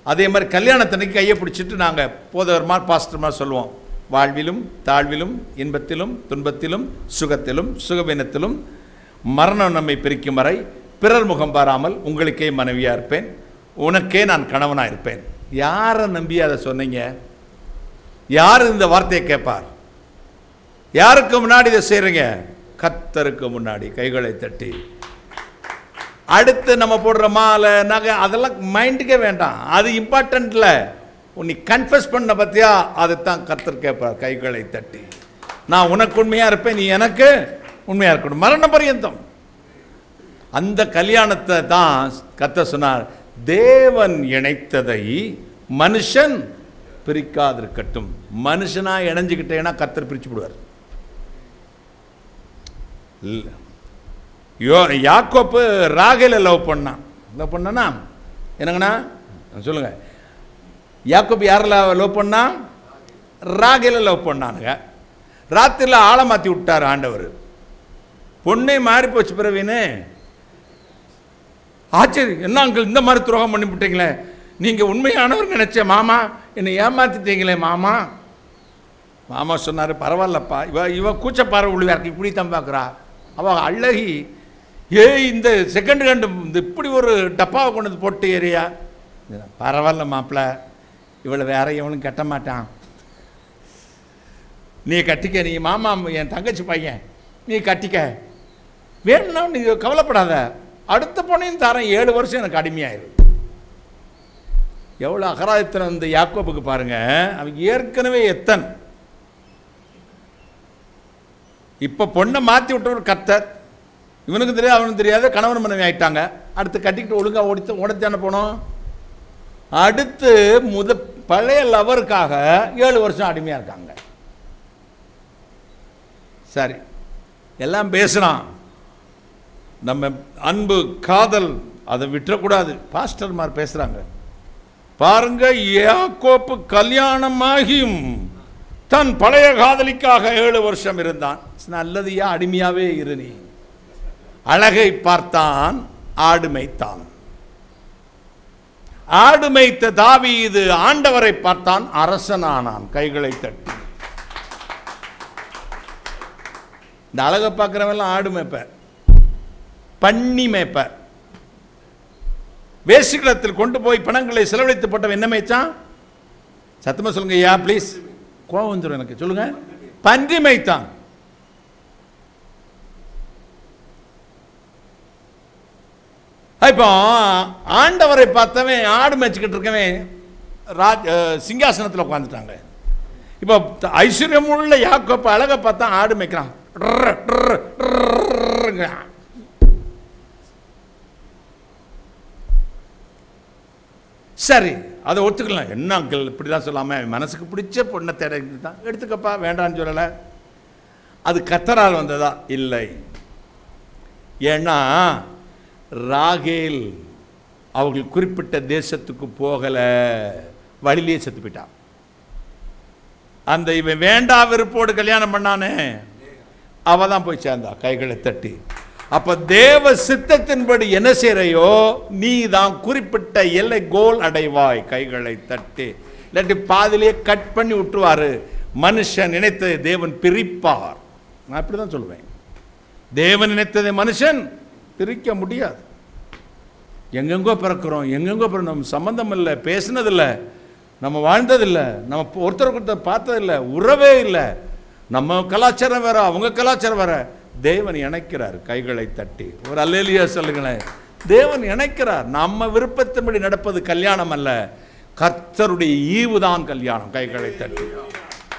அதே மாதிரி கல்யாணத்தன்னைக்கு கையை பிடிச்சிட்டு நாங்கள் போதவர்மா பாஸ்டர்மா சொல்லுவோம் வாழ்விலும் தாழ்விலும் இன்பத்திலும் துன்பத்திலும் சுகத்திலும் சுகவீனத்திலும் மரணம் நம்மை பிரிக்கும் வரை பிறர் முகம் பாராமல் உங்களுக்கே மனைவியாக இருப்பேன் உனக்கே நான் கணவனாக இருப்பேன் யாரை நம்பி அதை சொன்னீங்க யார் இந்த வார்த்தையை கேட்பார் யாருக்கு முன்னாடி இதை செய்கிறீங்க கத்தருக்கு முன்னாடி கைகளை தட்டி அடுத்து நம்ம போடுற மாலை நகை அதெல்லாம் மைண்டுக்கே வேண்டாம் அது இம்பார்ட்டன்ட் இல்லை நீ கன்ஃபஸ் பண்ண பத்தியா அதைத்தான் கர்த்தர் கேட்பார் கைகளை தட்டி நான் உனக்கு உண்மையாக இருப்பேன் நீ எனக்கு உண்மையாக இருக்கணும் மரண பரியந்தம் அந்த கல்யாணத்தை தான் கத்த சொன்னார் தேவன் இணைத்ததை மனுஷன் பிரிக்காதிருக்கட்டும் மனுஷனா இணைஞ்சுக்கிட்டேன்னா கத்தர் பிரிச்சு விடுவார் இல்ல. யோ யாக்கோப்பு ராகேல லவ் பண்ணான் லவ் பண்ணனா என்னங்கண்ணா சொல்லுங்க யாக்கோப்பு யாரில் லவ் பண்ணா ராகேல லவ் பண்ணானுங்க ராத்திரியில் ஆளை மாற்றி விட்டார் ஆண்டவர் பொண்ணே மாறி போச்சு பிறவின்னு ஆச்சரியம் என்ன அங்கிள் இந்த மாதிரி துரோகம் பண்ணி விட்டீங்களே நீங்கள் உண்மையானவர் நினைச்ச மாமா என்னை ஏமாத்திட்டீங்களே மாமா மாமா சொன்னார் பரவாயில்லப்பா இவ இவ கூச்சப்பாறை உழுவா இருக்கு இப்படி தான் பார்க்குறா அவள் அழகி ஏய் இந்த செகண்ட் ஹேண்டு இந்த இப்படி ஒரு டப்பாவை கொண்டு வந்து போட்டு ஏரியா பரவாயில்ல மாப்பிள்ள இவளை வேற எவனும் கட்ட மாட்டான் நீ கட்டிக்க நீ மாமா என் தங்கச்சி பையன் நீ கட்டிக்க வேணும்னா நீ கவலைப்படாத அடுத்த பொண்ணையும் தரேன் ஏழு வருஷம் எனக்கு அடிமையாயிரு எவ்வளோ அகராயத்தினம் இந்த யாக்கோப்புக்கு பாருங்க அவன் ஏற்கனவே எத்தன் இப்போ பொண்ணை மாற்றி விட்டவர் கர்த்தர் இவனுக்கு தெரியாது அவனுக்கு தெரியாது கணவன் மனைவி ஆயிட்டாங்க அடுத்து கட்டிக்கிட்டு ஒழுங்காக ஓடித்து ஓடத்தானே போனோம் அடுத்து முத பழைய லவருக்காக ஏழு வருஷம் அடிமையாக இருக்காங்க சரி எல்லாம் பேசுகிறான் நம்ம அன்பு காதல் அதை விட்டுறக்கூடாது பாஸ்டர்மார் பேசுகிறாங்க பாருங்க யாக்கோப்பு கல்யாணமாகியும் தன் பழைய காதலிக்காக ஏழு வருஷம் இருந்தான் நல்லதையா அடிமையாவே இரு நீ அழகை பார்த்தான் ஆடு மேய்த்தான் ஆடு மேய்த்த தாவீது ஆண்டவரை பார்த்தான் அரசனானான் கைகளை தட்டி இந்த அழகை பார்க்குறவெல்லாம் ஆடு மேய்ப்ப பண்ணி மேய்ப்ப வேசிகளத்தில் கொண்டு போய் பணங்களை செலவழித்து போட்டவன் என்ன மேய்ச்சான் சத்தமா சொல்லுங்க ஐயா ப்ளீஸ் கோவம் வந்துடும் எனக்கு சொல்லுங்க பன்றி மேய்த்தான் இப்போ ஆண்டவரை பார்த்தவன் ஆடு மேய்ச்சிக்கிட்டு இருக்கவன் ராஜ் சிங்காசனத்தில் உட்காந்துட்டாங்க இப்போ ஐஸ்வர்யமுள்ள யாக்கோப்ப அழகை பார்த்தா ஆடு மேய்க்கிறான் ட்ரு, ட்ரு, ட்ருங்கிறான். சரி அதை ஒத்துக்கலாம் என்ன அங்கிள் இப்படி தான் சொல்லாமல் மனசுக்கு பிடிச்ச பொண்ணை தேட தான் எடுத்துக்கப்பா வேண்டான்னு சொல்லலை அது கத்தரால் வந்ததா இல்லை ஏன்னா ராகேல் அவர்கள் குறிப்பிட்ட தேசத்துக்கு போகலை வழியிலேயே செத்து போயிட்டான் அந்த இவன் வேண்டா வெறுப்போடு கல்யாணம் பண்ணானே அவ தான் போய் சேர்ந்தா கைகளை தட்டி அப்ப தேவ சித்தத்தின்படி என்ன செய்றையோ நீ தான் குறிப்பிட்ட எல்லை கோல் அடைவாய் கைகளை தட்டி இல்லாட்டி பாதிலேயே கட் பண்ணி விட்டுருவாரு மனுஷன் நினைத்ததை தேவன் பிரிப்பார் நான் அப்படி தான் சொல்லுவேன் தேவன் நினைத்ததை மனுஷன் பிரிக்க முடியாது எங்கெங்கோ பிறக்கிறோம் எங்கெங்கோ பிற நம்ம சம்மந்தம் இல்லை பேசினதில்லை நம்ம வாழ்ந்ததில்லை நம்ம ஒருத்தருக்கு ஒருத்தர் பார்த்ததில்லை உறவே இல்லை நம்ம கலாச்சாரம் வேற அவங்க கலாச்சாரம் வேற தேவன் இணைக்கிறார் கைகளை தட்டி ஒரு அல்லேலியா சொல்லுங்களேன் தேவன் இணைக்கிறார் நம்ம விருப்பத்தின்படி நடப்பது கல்யாணம் அல்ல கர்த்தருடைய ஈவுதான் கல்யாணம் கைகளை தட்டி